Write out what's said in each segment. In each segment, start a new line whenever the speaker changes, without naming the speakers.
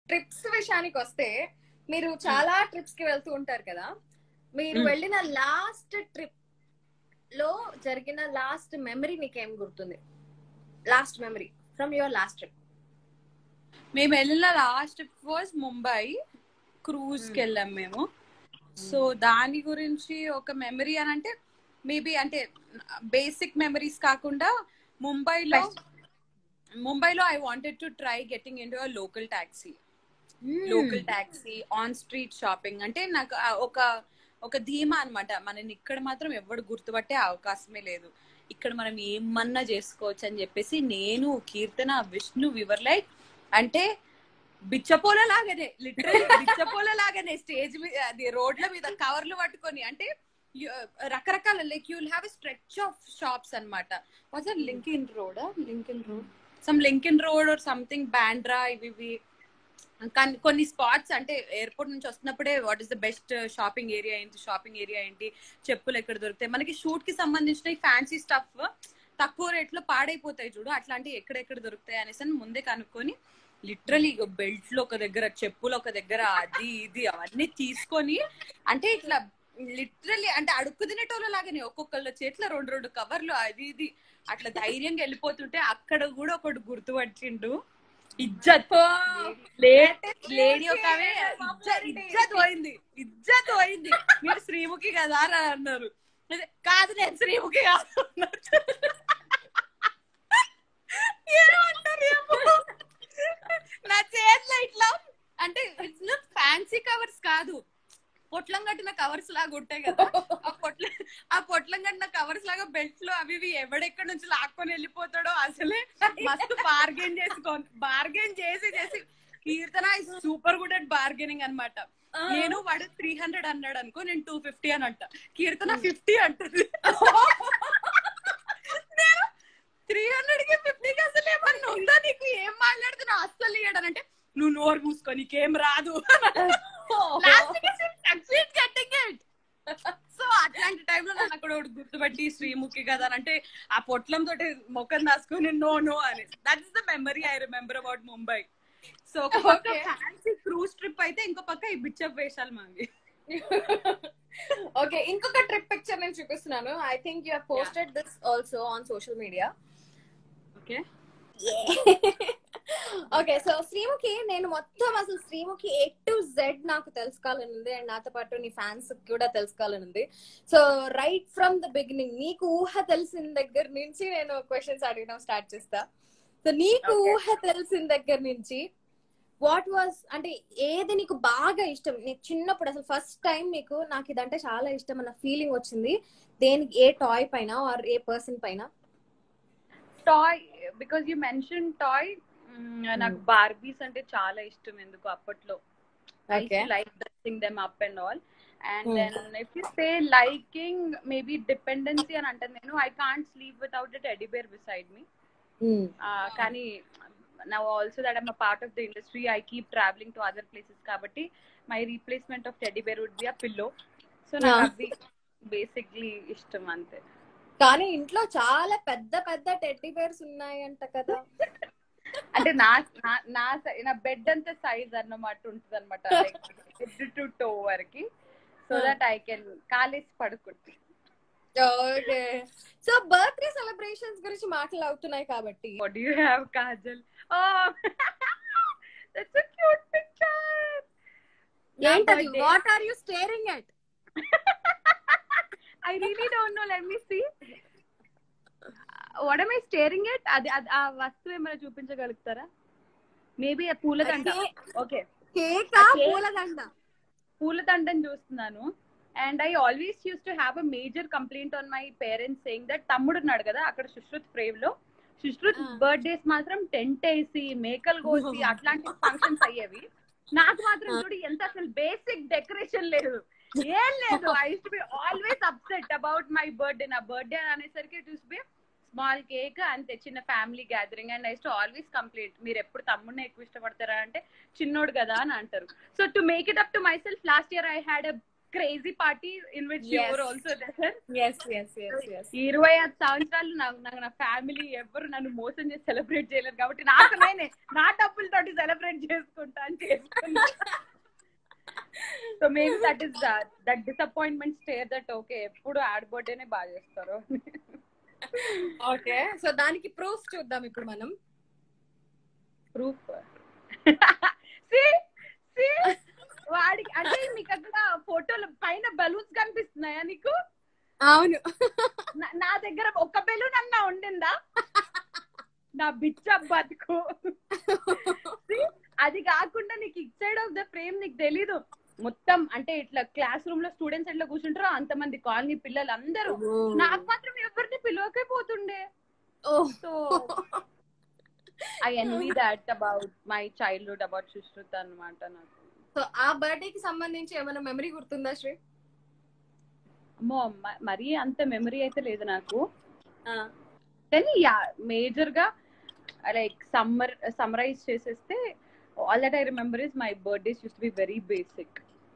Trips విషయానికి వస్తే మీరు చాలా ట్రిప్స్ కి వెళ్తూ ఉంటారు కదా మీరు
Hmm.
వెళ్ళిన లాస్ట్ ట్రిప్ లో జరిగిన లాస్ట్ మెమరీ నీకేం గుర్తుంది last memory from your last trip
మేము వెళ్ళిన లాస్ట్ వాజ్ ముంబై క్రూజ్ కి
Hmm.
వెళ్ళాం మేము సో దాని గురించి ఒక మెమరీ అని అంటే మేబీ అంటే బేసిక్ మెమరీస్ కాకుండా ముంబైలో ముంబైలో I wanted to try getting in local taxi local taxi on street shopping అంటే నాకు ఆ ఒక ఒక ధీమా అన్నమాట మనని ఇక్కడ మాత్రం ఎవడు గుర్తుపట్టే అవకాశమే లేదు ఇక్కడ మనం ఏమన్నా చేసుకోవచ్చు అని చెప్పేసి నేను కీర్తన విష్ణు వివర్ లైక్ అంటే బిచ్చపోల లాగానే లిటరల్ బిచ్చపోల లాగానే స్టేజ్ మీద అది రోడ్ల మీద కవర్లు పట్టుకొని అంటే you- రకరకాల like you will have a stretch of shops అనమాట was a Linking road Linking road some Linking road or something Bandra ఇవి ఇవి కానీ కొన్ని స్పాట్స్ అంటే ఎయిర్పోర్ట్ నుంచి వస్తున్నప్పుడే what is the best shopping area ఏంటి షాపింగ్ ఏరియా ఏంటి చెప్పులు ఎక్కడ దొరుకుతాయి మనకి షూట్ కి సంబంధించిన ఫ్యాన్సీ స్టఫ్ తక్కువ రేట్ లో పాడైపోతాయి చూడు అట్లాంటివి ఎక్కడెక్కడ దొరుకుతాయి అనేసి అని ముందే కనుక్కొని లిటరలీ బెల్ట్ లో ఒక దగ్గర చెప్పులు ఒక దగ్గర అది ఇది అవన్నీ తీసుకొని అంటే ఇట్లా లిటరలీ అంటే అడుక్కు తినేటోళ్ళ లాగానే ఒక్కొక్కళ్ళ చేతిలో రెండు రెండు కవర్లు అది ఇది అట్లా ధైర్యంగా వెళ్ళిపోతుంటే అక్కడ కూడా ఒకటి గుర్తుపట్టిండు ఇజ్జత్ లేడీ ఒక ఆమె ఇజ్జత్ ఇజ్జత్ పోయింది ఇజ్జత్ పోయింది మీరు శ్రీముఖి కదా అని అన్నారు అదే, కాదు నేను శ్రీముఖి కాదు అన్నారు. ఏమంటారు ఏమో. నా చేతిలో ఇట్లా అంటే ఇట్స్ ఫ్యాన్సీ కవర్స్ కాదు పొట్లం కట్టిన కవర్స్ లాగా ఉంటాయి కదా ఆ పొట్ల ఆ పొట్లం కట్టిన కవర్స్ లాగా బెల్ట్ లో అవి ఇవి ఎవడెక్కడి నుంచి లాక్కొని వెళ్ళిపోతాడో అసలే మస్తు బార్గెన్ చేసుకో బార్గెన్ చేసి చేసి Keerthana super good at bargaining అన్నమాట నేను వాడు త్రీ హండ్రెడ్ అన్నాడు అనుకో నేను టూ ఫిఫ్టీ అని అంట కీర్తన ఫిఫ్టీ అంటది నేను త్రీ హండ్రెడ్ కి ఫిఫ్టీకి అసలు ఏమన్నా ఉందా నీకు ఏం మాట్లాడుతున్నావు అస్సలు ఇయ్యడనంటే నువ్వు నోరు మూసుకో నీకేం రాదు సో అట్లాంటి టైంలో నన్ను అక్కడ ఒకటి గుర్తుపట్టి శ్రీముఖి కదా అని అంటే ఆ పొట్లం తోటి మొక్కం దాచుకొని నో నో అని that is the memory I remember about Mumbai so ఒక పక్క
Okay.
ఫ్యాన్సీ క్రూజ్ ట్రిప్ అయితే ఇంకో పక్క ఈ బిచ్చప్ వేషాలు మావి
ఓకే ఇంకొక ట్రిప్ పిక్చర్ నేను చూపిస్తున్నాను I think you posted this also on social media
okay
okay so Sreemukhi నేను మొత్తం అసలు శ్రీముఖి ఏ టు జెడ్ నాకు తెలుసుకోవాలని ఉంది అండ్ నాతో పాటు నీ ఫ్యాన్స్ కూడా తెలుసుకోవాలని ఉంది so right from the beginning నీకు ఊహ తెలిసిన దగ్గర నుంచి నేను క్వశ్చన్స్ అడగడం స్టార్ట్ చేస్తా సో నీకు
Okay.
ఊహ తెలిసిన దగ్గర నుంచి వాట్ వాజ్ అంటే ఏది నీకు బాగా ఇష్టం నీకు చిన్నప్పుడు అసలు ఫస్ట్ టైం నీకు నాకు ఇదంటే చాలా ఇష్టం అన్న ఫీలింగ్ వచ్చింది దేనికి ఏ టాయ్ పైన ఆర్ ఏ పర్సన్ పైన
toy because you mention toy నాకు బార్బీస్ అంటే చాలా ఇష్టం ఎందుకు అప్పట్లో
Okay.
Like dressing them up and all and
Hmm.
Then if you say liking maybe dependency అని అంటే నేను I can't sleep without the teddy bear beside me కానీ now also that I'm a part of the industry I keep travelling to other places కాబట్టి my replacement of teddy bear would be a pillow so నాకు
Yeah.
అవి basically ఇష్టం అంతే
కానీ ఇంట్లో చాలా పెద్ద పెద్ద టెడ్డీ బేర్స్ ఉన్నాయంట కదా
అంటే నా నా- నా సై- నా బెడ్ అంత సైజ్ అన్నమాట ఉంటుంది అనమాట హెడ్ టు టో వరకు సో దట్ ఐ కెన్ కాలేసి పడుకుంటే
ఓకే సో బర్త్డే సెలబ్రేషన్స్ గురించి మాటలు అవుతున్నాయి కాబట్టి
what you have Kajal oh that's a cute picture
ఏంటది what are you staring at
I really don't know let me see what am I staring at అది అది- ఆ వస్తువు ఏమైనా చూపించగలుగుతారా మేబీ ఆ పూలదండ ఓకే
కేక్
Okay.
పూలదండ
పూలదండని చూస్తున్నాను and I always use to have a major complaint on my parents saying that తమ్ముడు ఉన్నాడు కదా అక్కడ సుశ్రుత్ ఫ్రేమ్ లో సుశ్రుత్
Ah.
బర్త్డేస్ మాత్రం టెంట్ వేసి మేకలు కోసి అట్లాంటి ఫంక్షన్స్ అయ్యేవి నాకు మాత్రం చూడు ఎంత అసలు బేసిక్ డెకరేషన్ లేదు ఏం లేదు I to be always upset about my birthday నా బర్త్డే అనేసరికి it use be small cake అంతే చిన్న family gathering and I to always complete మీరు ఎప్పుడు తమ్ముడిని ఎక్కువ ఇష్టపడతారా అంటే చిన్నోడు కదా అని అంటారు so to make it up to my self last year I had a crazy party in which
Yes.
Your also there
yes yes yes yes
ఇరవై ఐదు సంవత్సరాలు నాకు నాకు నా ఫ్యామిలీ ఎవరు నన్ను మోసం చేసి సెలబ్రేట్ చేయలేరు కాబట్టి నాకు నేనే నా డబ్బులతోటి సెలబ్రేట్ చేసుకుంటా అని చేసుకున్నా so maybe that is that disappointment stare that okay ఎప్పుడు యాడ్ బర్త్డేనే బాగా చేస్తారు
ఓకే సో దానికి ప్రూఫ్ చూద్దాం ఇప్పుడు మనం
ప్రూఫ్ వాడికి అంటే నీకు అక్కడ ఫోటోలు పైన బలూన్స్ కనిపిస్తున్నాయా నీకు
అవును
నా- నా దగ్గర ఒక్క బెలూన్ అన్నా ఉండిందా నా బిచ్చ బతుకు See, అది కాకుండా నీకు it side of the frame నీకు తెలీదు మొత్తం అంటే ఇట్లా క్లాస్ రూమ్ లో స్టూడెంట్స్ ఎట్లా కూర్చుంటారో అంతమంది కాలనీ పిల్లలు అందరూ నాకు మాత్రం ఎవరిని పిలవకే పోతుండే
oh
so I envy that about my childhood about Sushruth అనమాట నాకు
సో ఆ బర్త్డే కి సంబంధించి ఏమైనా మెమరీ గుర్తుందా శ్రీ
అమ్మో మ- మరీ అంత మెమరీ అయితే లేదు నాకు కానీ యా మేజర్ గా లైక్ సమ్మర్ సమ్మరైజ్ చేసేస్తే all that I remember is my birthdays use be very basic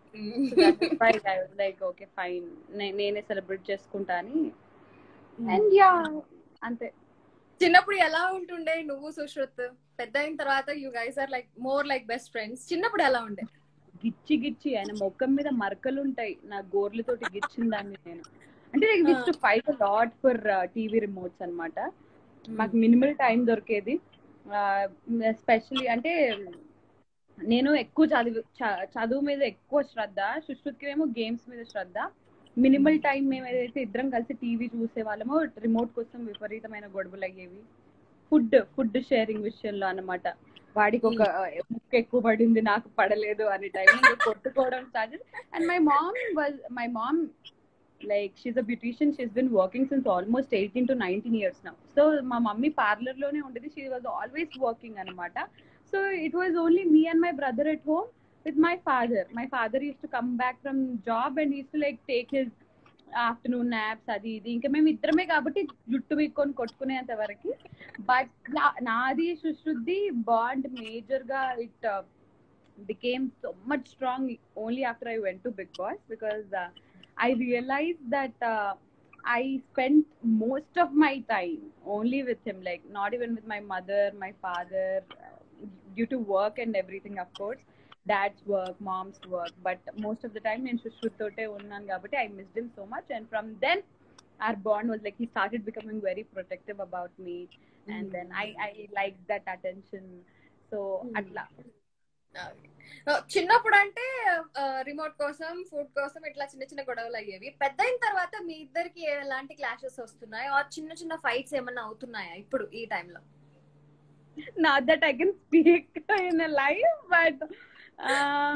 like okay fine నేనే సెలబ్రేట్ చేసుకుంటా అని అండ్ యా అంతే
చిన్నప్పుడు ఎలా ఉంటుండే నువ్వు సుశ్రుత్ పెద్ద అయిన తర్వాత you guys are like more like best friends చిన్నప్పుడు ఎలా ఉండే
గిచ్చి గిచ్చి ఆయన ముఖం మీద మరకలు ఉంటాయి నా గోర్లతోటి గిచ్చిన దాన్ని నేను అంటే నేను use to fight lot for TV remotes అన్నమాట మాకు మినిమల్ టైం దొరికేది ఎస్పెషలీ అంటే నేను ఎక్కువ చదువు చ- చదువు మీద ఎక్కువ శ్రద్ధ సుశ్రుత్కి ఏమో గేమ్స్ మీద శ్రద్ధ మినిమల్ టైం మేము ఏదైతే ఇద్దరం కలిసి టీవీ చూసే వాళ్ళమో రిమోట్ కోసం విపరీతమైన గొడవలు అయ్యేవి ఫుడ్ ఫుడ్ షేరింగ్ విషయంలో అన్నమాట వాడికి ఒక ముక్క ఎక్కువ పడింది నాకు పడలేదు అనే టైంలో కొట్టుకోవడం start and my mom was my mom like she's a beautician she's been working since almost eighteen to nineteen years now so మా మమ్మీ పార్లర్ లోనే ఉండేది షీ వాజ్ ఆల్వేస్ వర్కింగ్ అనమాట so it was only me and my brother at home with my father my father use to come back from job and use to like take his afternoon naps అది ఇది ఇంకా మేము ఇద్దరమే కాబట్టి జుట్టు వీక్కొని కొట్టుకునేంత వరకు but నాది సుశ్రుద్ధి బాండ్ మేజర్ గా it became so much strong only after I went to Big Boss because uh, I realized that uh, I spent most of my time only with him, like not even with my mother, my father, uh, due to work and everything, of course. Dad's work, mom's work, but most of the time in Shushrutote unnan kabatti I missed him so much, and from then our bond was like he started becoming very protective about me, and then I I liked that attention. So
Mm.
atla.
చిన్నప్పుడు అంటే remote కోసం food కోసం ఇట్లా చిన్న చిన్న గొడవలు అయ్యేవి పెద్ద అయిన తర్వాత మీ ఇద్దరికి ఎలాంటి క్లాషెస్ వస్తున్నాయి ఆ చిన్న చిన్న ఫైట్స్ ఏమన్నా అవుతున్నాయా ఇప్పుడు ఈ టైంలో
not that I can speak in a live, but um,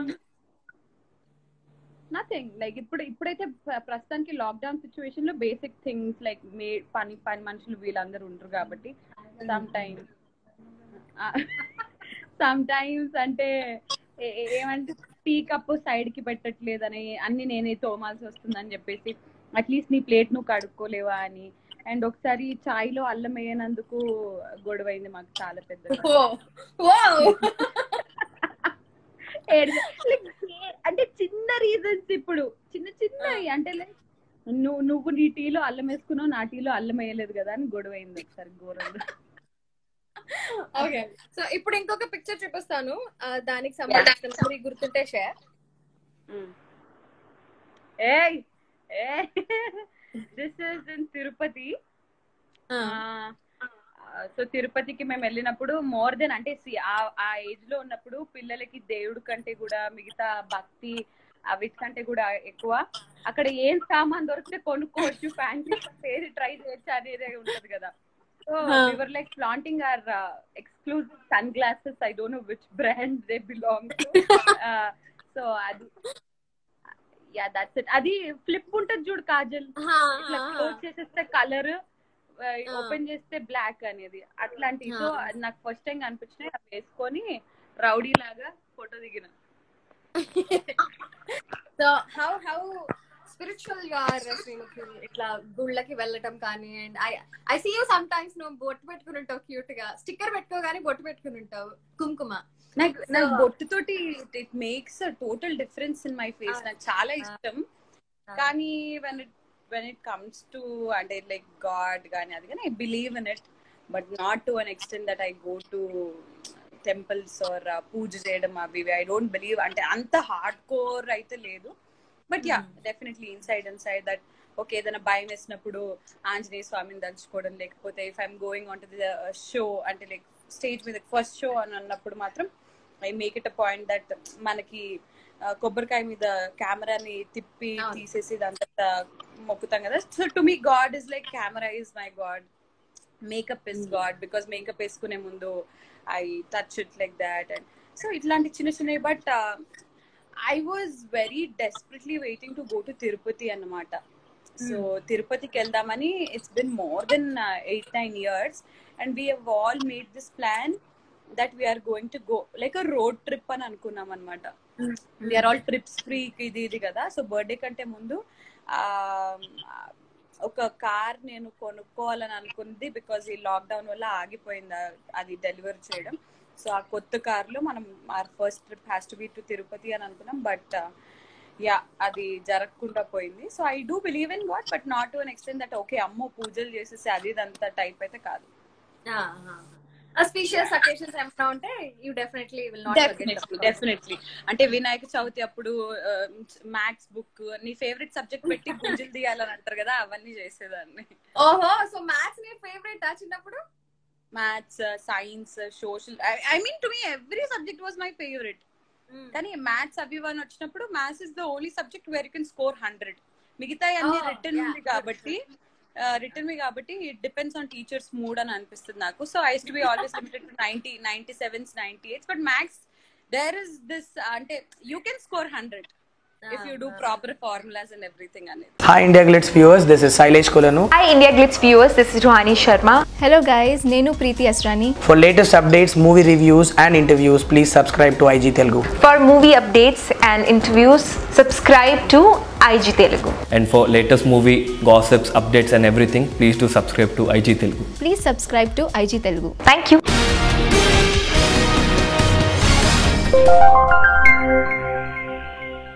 nothing. Like ఇప్పుడు ఇప్పుడైతే ప్ర- ప్రస్తుతానికి లాక్డౌన్ సిచ్యువేషన్ లో బేసిక్ థింగ్స్ లైక్ మే పని పని మనుషులు వీళ్ళందరూ ఉండరు కాబట్టి సమ్ టైమ్స్ సమ్ టైమ్స్ అంటే ఏ- ఏ- ఏమంటే టీ కప్ సైడ్ కి పెట్టట్లేదని అన్ని నేనే తోమాల్సి వస్తుందని చెప్పేసి అట్లీస్ట్ నీ ప్లేట్ నువ్వు కడుక్కోలేవా అని అండ్ ఒకసారి చాయ్ లో అల్లం వేయనందుకు గొడవైంది మాకు చాలా పెద్ద అంటే చిన్న రీజన్స్ ఇప్పుడు చిన్న చిన్నవి అంటే like నువ్వు నువ్వు నీ టీలో అల్లం వేసుకున్నావు నా టీలో అల్లం వేయలేదు కదా అని గొడవైంది ఒకసారి ఘోరంగా
ఓకే సో ఇప్పుడు ఇంకొక పిక్చర్ చూపిస్తాను ఆ, దానికి సంబంధించిన story గుర్తుంటే షేర్
ఏయ్ this is in Tirupati so తిరుపతికి మేము వెళ్ళినప్పుడు మోర్ దెన్ అంటే see, ఆ- ఆ ఏజ్ లో ఉన్నప్పుడు పిల్లలకి దేవుడి కంటే కూడా మిగతా భక్తి అవిటి కంటే కూడా ఎక్కువ అక్కడ ఏం సామాన్ దొరికితే కొనుక్కోవచ్చు ఫ్యాన్సీ ఏది ట్రై చేయొచ్చు అనేది ఉంటది కదా సో
Huh.
వివర్ like planting or exclusive sun glasses I don't know which brand they belong to so అది యా దట్స్ ఇట్ అది ఫ్లిప్ ఉంటది చూడు కాజల్ ఇట్లా క్లోజ్ చేసేస్తే కలర్ ఓపెన్ చేస్తే బ్లాక్ అనేది అట్లాంటి సో
Ah.
నాకు ఫస్ట్ టైం కనిపించినాయి అవి వేసుకొని రౌడీ లాగా ఫోటో దిగిన
సో హౌ హౌ స్పిరిచువల్ గా శ్రీముఖి ఇట్లా గుళ్ళకి వెళ్ళటం కానీ and I I see you some times నువ్వు బొట్టు పెట్టుకుని ఉంటావు క్యూట్ గా స్టిక్కర్ పెట్టుకోగానే బొట్టు పెట్టుకుని ఉంటావు కుంకుమ
నాకు
So-
నాకు బొట్టుతోటి it makes a total difference in my face
Ah.
నాకు చాలా ఇష్టం
Ah.
కానీ when it when it comes to అంటే లైక్ గాడ్ కానీ అది కానీ I believe in it but not to an extent that I go to temples or పూజ చేయడం అవి ఐ డోంట్ బిలీవ్ అంటే అంత హార్డ్ కోర్ అయితే లేదు but yeah definitely inside inside that okay ఏదైనా భయం వేసినప్పుడు ఆంజనేయ స్వామిని దంచుకోవడం లేకపోతే if I'm going on to the show అంటే లైక్ స్టేజ్ మీద ఫస్ట్ షో అని అన్నప్పుడు మాత్రం I make it a point that మనకి ఆ, కొబ్బరికాయ మీద కెమెరాని తిప్పి
అవును.
తీసేసి ఇదంతా మొక్కుతాం కదా so to me God is like camera is my God makeup is God because makeup వేసుకునే ముందు I touch it like that and so ఇట్లాంటి చిన్న చిన్నవి but I was very desperately waiting to go to Tirupati అన్నమాట so తిరుపతికి వెళ్దామని it's been more than eight nine years and we have all made this plan that we're going to go like a road trip అని అనుకున్నాం అనమాట we are all trips free ఇది ఇది కదా so birthday కంటే ముందు ఆ, ఒక కార్ నేను కొనుక్కోవాలని అనుకుంది బికాజ్ ఈ లాక్డౌన్ వల్ల ఆగిపోయింది ఆ- అది డెలివర్ చేయడం సో ఆ కొత్త కార్లో మనం our first trip has to be to Tirupati అని అనుకున్నాం బట్ యా అది జరగకుండా పోయింది so I do believe in God but not to an extent that okay అమ్మో పూజలు చేసేసి అది ఇదంతా టైప్ అయితే కాదు
స్పీషియస్ అకేషన్స్ ఏమైనా ఉంటే you definitely will not
definitely definitely అంటే వినాయక చవితి అప్పుడు మ్యాథ్స్ బుక్ నీ ఫేవరెట్ సబ్జెక్ట్ పెట్టి గుంజలు తీయాలని అంటారు కదా అవన్నీ చేసేదాన్ని
ఓహో సో మ్యాథ్స్ నీ ఫేవరెట్ చిన్నప్పుడు
maths science social I mean to me every subject was my favourite కానీ మ్యాథ్స్ అవి వన్ వచ్చినప్పుడు maths is the only subject where you can score hundred మిగతా అన్ని
Oh,
రిటర్న్
yeah,
ఉంది కాబట్టి రిటర్న్ మీ కాబట్టి it depends on teachers mood అని అనిపిస్తుంది నాకు so I to be always limited to ninety ninety sevens ninety eights but maths there is this అంటే you can score hundred if you do proper formulas and everything అనేది
Hi India Glitz viewers, this is Sailesh Kolanu.
Hi India Glitz viewers, this is Ruhani Sharma.
Hello guys నేను Preethi Asrani
For latest updates, movie reviews and interviews, please subscribe to IG Telugu.
For movie updates and interviews, subscribe to IG Telugu.
And for latest movie gossips, updates, and everything, please do subscribe to IG Telugu.
Please subscribe to IG Telugu
Thank you.